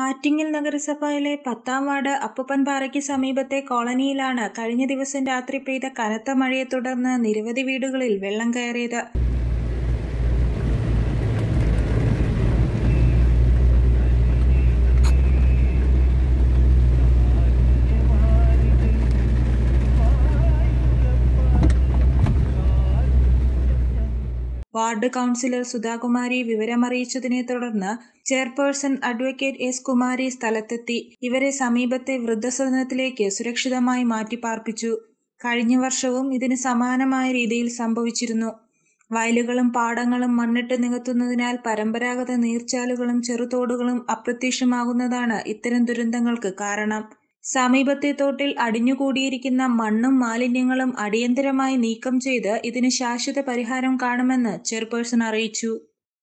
ആറ്റിങ്ങൽ നഗരസഭയിലെ പത്താം വാർഡ് അപ്പുപ്പൻപാറയ്ക്ക് സമീപത്തെ കോളനിയിലാണ് കഴിഞ്ഞ ദിവസം രാത്രി പെയ്ത കനത്ത മഴയെ തുടർന്ന് നിരവധി വീടുകളിൽ വെള്ളം കയറിയത് വാർഡ് കൗൺസിലർ സുധാകുമാരി വിവരമറിയിച്ചതിനെ തുടർന്ന് ചെയർപേഴ്സൺ അഡ്വക്കേറ്റ് എസ് കുമാരി സ്ഥലത്തെത്തി ഇവരെ സമീപത്തെ വൃദ്ധസദനത്തിലേക്ക് സുരക്ഷിതമായി മാറ്റിപ്പാർപ്പിച്ചു കഴിഞ്ഞ വർഷവും ഇതിന് സമാനമായ രീതിയിൽ സംഭവിച്ചിരുന്നു വയലുകളും പാടങ്ങളും മണ്ണിട്ട് നികത്തുന്നതിനാൽ പരമ്പരാഗത നീർച്ചാലുകളും ചെറുതോടുകളും അപ്രത്യക്ഷമാകുന്നതാണ് ഇത്തരം ദുരന്തങ്ങൾക്ക് കാരണം സമീപത്തെ തോട്ടിൽ അടിഞ്ഞുകൂടിയിരിക്കുന്ന മണ്ണും മാലിന്യങ്ങളും അടിയന്തരമായി നീക്കം ചെയ്ത് ഇതിന് ശാശ്വത പരിഹാരം കാണുമെന്ന് ചെയർപേഴ്സൺ അറിയിച്ചു